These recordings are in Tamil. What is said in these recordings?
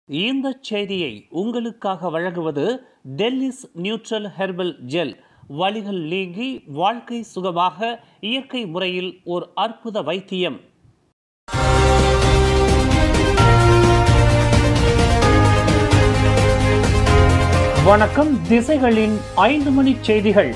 இந்த செய்தியை உங்களுக்காக வழங்குவது டெல்லிஸ் நியூட்ரல் ஹெர்பல் ஜெல் வலிகள் நீங்கி வாழ்க்கை சுகமாக இயற்கை முறையில் ஓர் அற்புத வைத்தியம் வணக்கம் திசைகளின் ஐந்து மணி செய்திகள்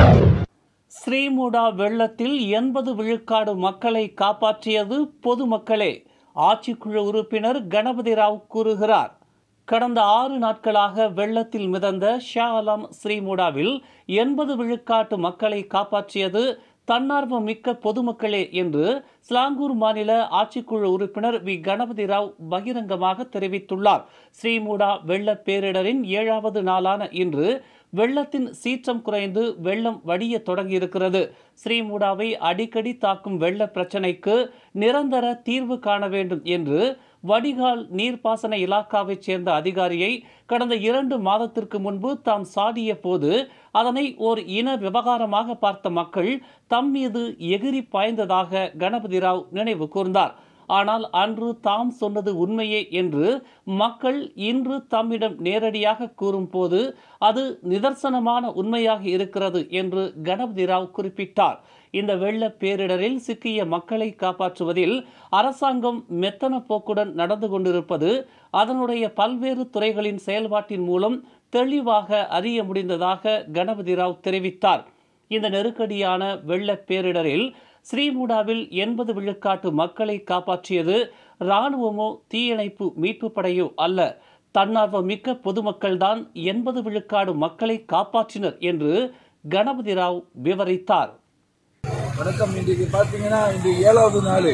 ஸ்ரீமுடா வெள்ளத்தில் எண்பது விழுக்காடு மக்களை காப்பாற்றியது பொதுமக்களே ஆட்சிக்குழு உறுப்பினர் கணபதி ராவ் கூறுகிறார் கடந்த ஆறு நாட்களாக வெள்ளத்தில் மிதந்த ஷா அலாம் ஸ்ரீமுடாவில் எண்பது விழுக்காட்டு மக்களை காப்பாற்றியது தன்னார்வம் மிக்க பொதுமக்களே என்று ஸ்லாங்கூர் மாநில ஆட்சிக்குழு உறுப்பினர் வி கணபதி ராவ் பகிரங்கமாக தெரிவித்துள்ளார் ஸ்ரீமுடா வெள்ள பேரிடரின் ஏழாவது நாளான இன்று வெள்ளத்தின் சீற்றம் குறைந்து வெள்ளம் வடிய தொடங்கியிருக்கிறது ஸ்ரீமுடாவை அடிக்கடி தாக்கும் வெள்ள பிரச்சினைக்கு நிரந்தர தீர்வு காண வேண்டும் என்று வடிகால் நீர்ப்பாசன இலாக்காவைச் சேர்ந்த அதிகாரியை கடந்த இரண்டு மாதத்திற்கு முன்பு தாம் சாடிய போது அதனை ஓர் இன விவகாரமாக பார்த்த மக்கள் தம் மீது எகிரி பாய்ந்ததாக கணபதி ராவ் நினைவு கூர்ந்தார் ஆனால் அன்று தாம் சொன்னது உண்மையே என்று மக்கள் இன்று தம்மிடம் நேரடியாக கூறும்போது அது நிதர்சனமான உண்மையாக இருக்கிறது என்று கணபதி ராவ் குறிப்பிட்டார் இந்த வெள்ள பேரிடரில் சிக்கிய மக்களை காப்பாற்றுவதில் அரசாங்கம் மெத்தன போக்குடன் நடந்து கொண்டிருப்பது அதனுடைய பல்வேறு துறைகளின் செயல்பாட்டின் மூலம் தெளிவாக அறிய முடிந்ததாக கணபதி ராவ் தெரிவித்தார் இந்த நெருக்கடியான வெள்ள பேரிடரில் ஸ்ரீமுடாவில் எண்பது விழுக்காட்டு மக்களை காப்பாற்றியது இராணுவமோ தீயணைப்பு மீட்பு படையோ அல்ல தன்னார்வ மிக்க பொதுமக்கள்தான் எண்பது விழுக்காடு மக்களை காப்பாற்றினர் என்று கணபதி ராவ் விவரித்தார் வணக்கம் இன்றைக்கு பார்த்தீங்கன்னா இன்று ஏழாவது நாள்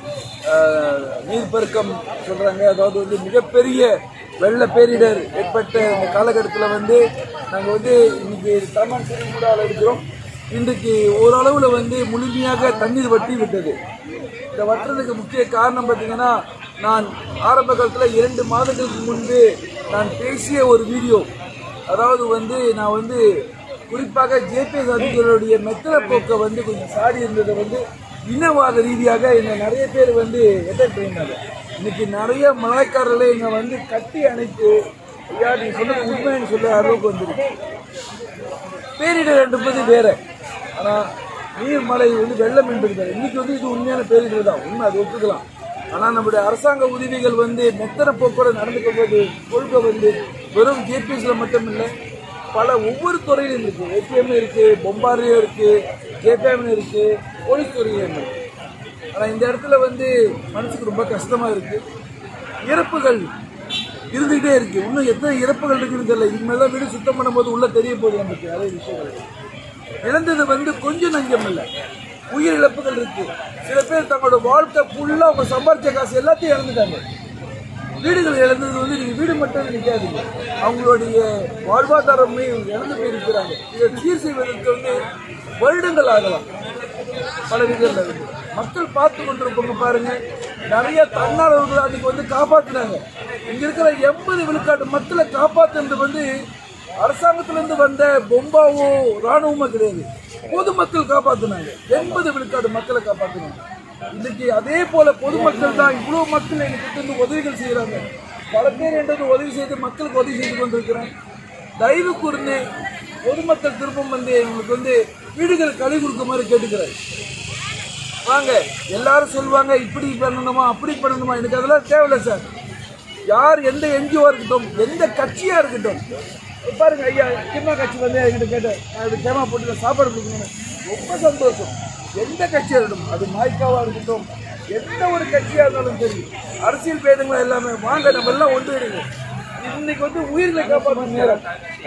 ஆஹ், நீர்ப்பெருக்கம் சொல்றாங்க அதாவது வந்து மிகப்பெரிய வெள்ள பேரிடர் ஏற்பட்ட இந்த காலகட்டத்தில் வந்து நாங்கள் வந்து இன்னைக்கு தமன் சிறுமுடாவில் இருக்கிறோம் இன்றைக்கு ஓரளவில் வந்து முழுமையாக தண்ணீர் வற்றி விட்டது இந்த வட்டுறதுக்கு முக்கிய காரணம் பார்த்தீங்கன்னா நான் ஆரம்ப காலத்தில் இரண்டு மாதங்களுக்கு முன்பு நான் பேசிய ஒரு வீடியோ அதாவது வந்து நான் வந்து குறிப்பாக ஜேபிஎஸ் அதிகாரிகளுடைய மெத்தன போக்கை வந்து கொஞ்சம் சாடி இருந்ததை வந்து இனவாத ரீதியாக என்னை நிறைய பேர் வந்து எஃபெக்ட் பண்ணியிருந்தாங்க இன்னைக்கு நிறைய மலைக்காரர்களை இங்கே வந்து கட்டி அணைத்து ஐயா நீ சொன்னது உண்மைன்னு சொல்ல அளவுக்கு வந்துருக்கு பேரிடர் என்பது வேற ஆனால் நீர்மலை வந்து வெள்ளம் என்பது வேற இன்னைக்கு வந்து இது உண்மையான பேரிடர் தான் உண்மை அது ஒத்துக்கலாம் ஆனால் நம்முடைய அரசாங்க உதவிகள் வந்து மெத்தன போக்கோட நடந்துக்க போது கொள்கை வந்து வெறும் ஜேபிஎஸ்ல மட்டும் இல்லை பல ஒவ்வொரு துறையிலும் இருக்கு ஏடிஎம் இருக்கு பொம்பாரியும் இருக்கு ஜேபிஎம் இருக்கு போலீஸ் துறையிலும் இருக்கு ஆனால் இந்த இடத்துல வந்து மனசுக்கு ரொம்ப கஷ்டமா இருக்கு இறப்புகள் இருந்துகிட்டே இருக்கு இன்னும் எத்தனை இறப்புகள் இருக்குன்னு தெரியல இனிமேல் தான் வீடு சுத்தம் பண்ணும்போது உள்ள தெரிய போகுது நமக்கு நிறைய விஷயங்கள் இழந்தது வந்து கொஞ்சம் நஞ்சம் இல்லை உயிர் இழப்புகள் இருக்கு சில பேர் தங்களோட வாழ்க்கை ஃபுல்லா அவங்க சம்பாரிச்ச காசு எல்லாத்தையும் இழந்துட்டாங்க வீடுகள் இழந்தது வந்து நீங்க வீடு மட்டும் நிற்காதீங்க அவங்களுடைய வாழ்வாதாரமே இழந்து போயிருக்கிறாங்க இதை சீர் செய்வதற்கு வந்து வருடங்கள் ஆகலாம் பல வீடுகளில் இருக்கு மக்கள் பார்த்து கொண்டிருப்பவங்க பாருங்க நிறைய தன்னார்வர்கள் அன்னைக்கு வந்து காப்பாத்துனாங்க இங்க இருக்கிற எண்பது விழுக்காட்டு மக்களை காப்பாத்துறது வந்து அரசாங்கத்திலிருந்து வந்த பொம்பாவோ ராணுவமோ கிடையாது பொதுமக்கள் காப்பாத்துனாங்க எண்பது விழுக்காடு மக்களை காப்பாத்துனாங்க இன்னைக்கு அதே போல பொதுமக்கள் தான் இவ்வளவு மக்கள் எனக்கு இருந்து உதவிகள் செய்யறாங்க பல பேர் என்றது உதவி செய்து மக்களுக்கு உதவி செய்து கொண்டிருக்கிறாங்க தயவு கூர்ந்து பொதுமக்கள் திருப்பம் வந்து எங்களுக்கு வந்து வீடுகள் கழி கொடுக்குமாறு கேட்டுக்கிறேன் வாங்க எல்லாரும் சொல்லுவாங்க இப்படி பண்ணணுமா அப்படி பண்ணணுமா எனக்கு அதெல்லாம் தேவையில்லை சார் யார் எந்த என்ஜிஓ இருக்கட்டும் எந்த கட்சியா இருக்கட்டும் இப்ப பாருங்க ஐயா கிம்மா கட்சி வந்து என்கிட்ட கேட்டேன் நான் இது கேமா போட்டு சாப்பாடு கொடுக்கணும் ரொம்ப சந்தோஷம் எந்த கட்சியா இருக்கட்டும் அது மாய்க்காவா இருக்கட்டும் எந்த ஒரு கட்சியா இருந்தாலும் சரி அரசியல் பேதங்கள் எல்லாமே வாங்க நம்ம எல்லாம் ஒன்று இருங்க இன்னைக்கு வந்து உயிர்களை காப்பாற்ற நேரம்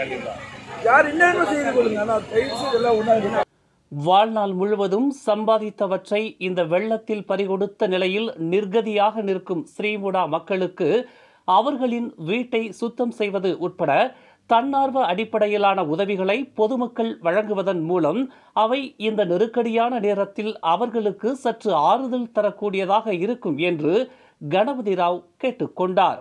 யார் என்னென்ன செய்து கொள்ளுங்க ஆனால் தயவு செய்து எல்லாம் ஒன்றா வாழ்நாள் முழுவதும் சம்பாதித்தவற்றை இந்த வெள்ளத்தில் பறிகொடுத்த நிலையில் நிர்கதியாக நிற்கும் ஸ்ரீமுடா மக்களுக்கு அவர்களின் வீட்டை சுத்தம் செய்வது உட்பட தன்னார்வ அடிப்படையிலான உதவிகளை பொதுமக்கள் வழங்குவதன் மூலம் அவை இந்த நெருக்கடியான நேரத்தில் அவர்களுக்கு சற்று ஆறுதல் தரக்கூடியதாக இருக்கும் என்று கணபதி ராவ் கேட்டுக்கொண்டார்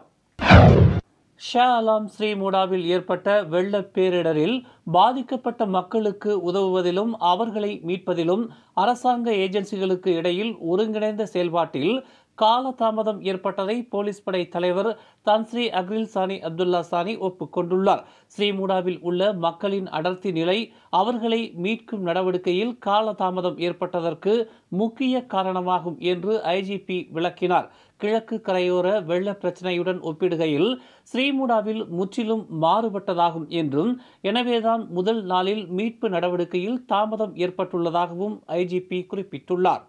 ஷா அலாம் ஸ்ரீமுடாவில் ஏற்பட்ட வெள்ளப் பேரிடரில் பாதிக்கப்பட்ட மக்களுக்கு உதவுவதிலும் அவர்களை மீட்பதிலும் அரசாங்க ஏஜென்சிகளுக்கு இடையில் ஒருங்கிணைந்த செயல்பாட்டில் காலதாமதம் ஏற்பட்டதை போலீஸ் படை தலைவர் தன்ஸ்ரீ அக்ரில் சானி அப்துல்லா சானி ஒப்புக்கொண்டுள்ளார் ஸ்ரீமூடாவில் உள்ள மக்களின் அடர்த்தி நிலை அவர்களை மீட்கும் நடவடிக்கையில் காலதாமதம் ஏற்பட்டதற்கு முக்கிய காரணமாகும் என்று ஐஜிபி விளக்கினார் கிழக்கு கரையோர வெள்ள பிரச்சனையுடன் ஒப்பிடுகையில் ஸ்ரீமூடாவில் முற்றிலும் மாறுபட்டதாகும் என்றும் எனவேதான் முதல் நாளில் மீட்பு நடவடிக்கையில் தாமதம் ஏற்பட்டுள்ளதாகவும் ஐஜிபி குறிப்பிட்டுள்ளார்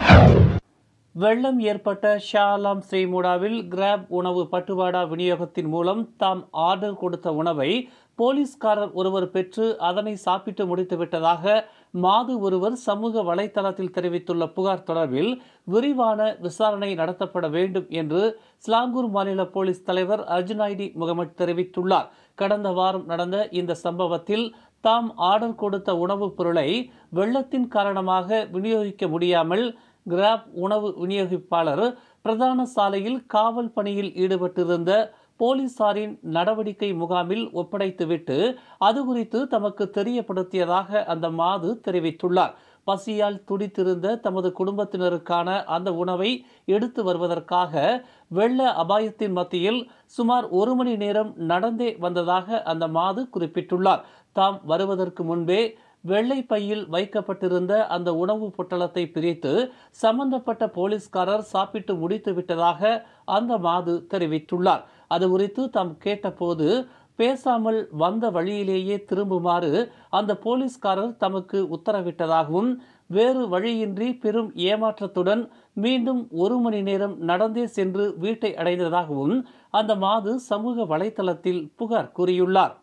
வெள்ளம் ஏற்பட்ட ஷா அலாம் ஸ்ரீமூடாவில் கிராப் உணவு பட்டுவாடா விநியோகத்தின் மூலம் தாம் ஆர்டர் கொடுத்த உணவை போலீஸ்காரர் ஒருவர் பெற்று அதனை சாப்பிட்டு முடித்துவிட்டதாக மாது ஒருவர் சமூக வலைதளத்தில் தெரிவித்துள்ள புகார் தொடர்பில் விரிவான விசாரணை நடத்தப்பட வேண்டும் என்று ஸ்லாங்கூர் மாநில போலீஸ் தலைவர் அர்ஜுனாய்டி முகமது தெரிவித்துள்ளார் கடந்த வாரம் நடந்த இந்த சம்பவத்தில் தாம் ஆர்டர் கொடுத்த உணவுப் பொருளை வெள்ளத்தின் காரணமாக விநியோகிக்க முடியாமல் கிராப் உணவு விநியோகிப்பாளர் பிரதான சாலையில் காவல் பணியில் ஈடுபட்டிருந்த போலீசாரின் நடவடிக்கை முகாமில் ஒப்படைத்துவிட்டு அது குறித்து தமக்கு தெரியப்படுத்தியதாக அந்த மாது தெரிவித்துள்ளார் பசியால் துடித்திருந்த தமது குடும்பத்தினருக்கான அந்த உணவை எடுத்து வருவதற்காக வெள்ள அபாயத்தின் மத்தியில் சுமார் ஒரு மணி நேரம் நடந்தே வந்ததாக அந்த மாது குறிப்பிட்டுள்ளார் தாம் வருவதற்கு முன்பே வெள்ளை பையில் வைக்கப்பட்டிருந்த அந்த உணவு பொட்டலத்தை பிரித்து சம்பந்தப்பட்ட போலீஸ்காரர் சாப்பிட்டு முடித்து விட்டதாக அந்த மாது தெரிவித்துள்ளார் அது குறித்து தாம் கேட்டபோது பேசாமல் வந்த வழியிலேயே திரும்புமாறு அந்த போலீஸ்காரர் தமக்கு உத்தரவிட்டதாகவும் வேறு வழியின்றி பெரும் ஏமாற்றத்துடன் மீண்டும் ஒரு மணி நேரம் நடந்தே சென்று வீட்டை அடைந்ததாகவும் அந்த மாது சமூக வலைதளத்தில் புகார் கூறியுள்ளார்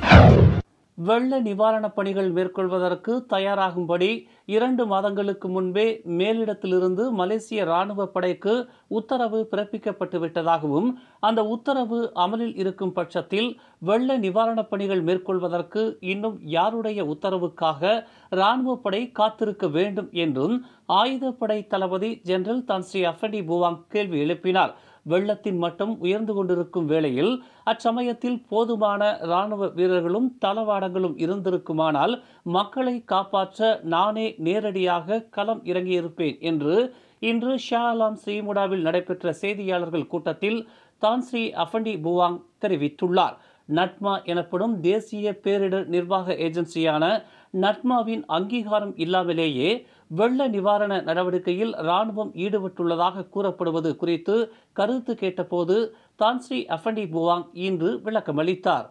வெள்ள நிவாரணப் பணிகள் மேற்கொள்வதற்கு தயாராகும்படி இரண்டு மாதங்களுக்கு முன்பே மேலிடத்திலிருந்து மலேசிய ராணுவ படைக்கு உத்தரவு பிறப்பிக்கப்பட்டு விட்டதாகவும் அந்த உத்தரவு அமலில் இருக்கும் பட்சத்தில் வெள்ள நிவாரணப் பணிகள் மேற்கொள்வதற்கு இன்னும் யாருடைய உத்தரவுக்காக ராணுவ படை காத்திருக்க வேண்டும் என்றும் ஆயுதப்படை தளபதி ஜெனரல் தான் ஸ்ரீ அஃபடி புவாங் கேள்வி எழுப்பினார் வெள்ளத்தின் மட்டம் உயர்ந்து கொண்டிருக்கும் வேளையில் அச்சமயத்தில் போதுமான இராணுவ வீரர்களும் தளவாடங்களும் இருந்திருக்குமானால் மக்களை காப்பாற்ற நானே நேரடியாக களம் இறங்கியிருப்பேன் என்று இன்று ஷா அலாம் ஸ்ரீமுடாவில் நடைபெற்ற செய்தியாளர்கள் கூட்டத்தில் தான் ஸ்ரீ அஃபண்டி புவாங் தெரிவித்துள்ளார் நட்மா எனப்படும் தேசிய பேரிடர் நிர்வாக ஏஜென்சியான நட்மாவின் அங்கீகாரம் இல்லாமலேயே வெள்ள நிவாரண நடவடிக்கையில் ராணுவம் ஈடுபட்டுள்ளதாக கூறப்படுவது குறித்து கருத்து கேட்டபோது தான்ஸ்ரீ அஃபண்டி புவாங் இன்று விளக்கமளித்தார்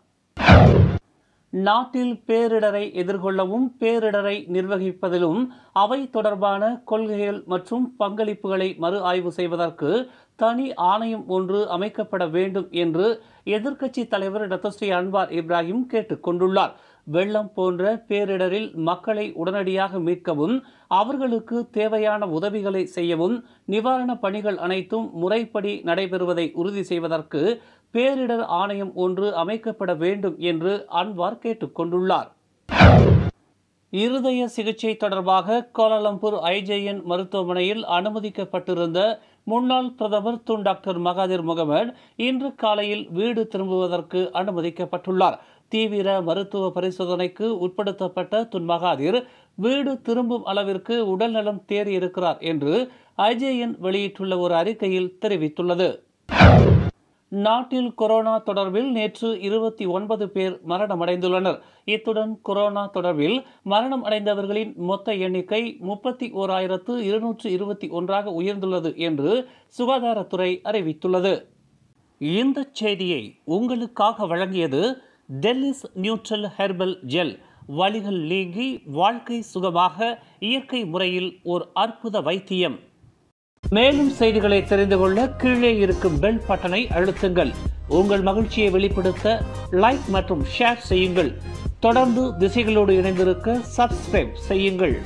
நாட்டில் பேரிடரை எதிர்கொள்ளவும் பேரிடரை நிர்வகிப்பதிலும் அவை தொடர்பான கொள்கைகள் மற்றும் பங்களிப்புகளை மறு ஆய்வு செய்வதற்கு தனி ஆணையம் ஒன்று அமைக்கப்பட வேண்டும் என்று எதிர்க்கட்சி தலைவர் டத்தஸ்ரீ அன்வார் இப்ராஹிம் கேட்டுக் கொண்டுள்ளார் வெள்ளம் போன்ற பேரிடரில் மக்களை உடனடியாக மீட்கவும் அவர்களுக்கு தேவையான உதவிகளை செய்யவும் நிவாரணப் பணிகள் அனைத்தும் முறைப்படி நடைபெறுவதை உறுதி செய்வதற்கு பேரிடர் ஆணையம் ஒன்று அமைக்கப்பட வேண்டும் என்று அன்வார் கேட்டுக்கொண்டுள்ளார் இருதய சிகிச்சை தொடர்பாக கோலாலம்பூர் ஐஜேஎன் மருத்துவமனையில் அனுமதிக்கப்பட்டிருந்த முன்னாள் பிரதமர் துன் டாக்டர் மகாதிர் முகமது இன்று காலையில் வீடு திரும்புவதற்கு அனுமதிக்கப்பட்டுள்ளார் தீவிர மருத்துவ பரிசோதனைக்கு உட்படுத்தப்பட்ட துன் மகாதிர் வீடு திரும்பும் அளவிற்கு உடல்நலம் தேறி இருக்கிறார் என்று ஐஜேஎன் வெளியிட்டுள்ள ஒரு அறிக்கையில் தெரிவித்துள்ளது நாட்டில் கொரோனா தொடர்பில் நேற்று இருபத்தி ஒன்பது பேர் மரணமடைந்துள்ளனர் இத்துடன் கொரோனா தொடர்பில் மரணம் அடைந்தவர்களின் மொத்த எண்ணிக்கை முப்பத்தி ஓராயிரத்து இருநூற்று இருபத்தி ஒன்றாக உயர்ந்துள்ளது என்று சுகாதாரத்துறை அறிவித்துள்ளது இந்த செய்தியை உங்களுக்காக வழங்கியது டெல்லிஸ் நியூட்ரல் ஹெர்பல் ஜெல் வலிகள் நீங்கி வாழ்க்கை சுகமாக இயற்கை முறையில் ஒரு அற்புத வைத்தியம் மேலும் செய்திகளை தெரிந்து கொள்ள கீழே இருக்கும் பெல் பட்டனை அழுத்துங்கள் உங்கள் மகிழ்ச்சியை வெளிப்படுத்த லைக் மற்றும் ஷேர் செய்யுங்கள் தொடர்ந்து திசைகளோடு இணைந்திருக்க சப்ஸ்கிரைப் செய்யுங்கள்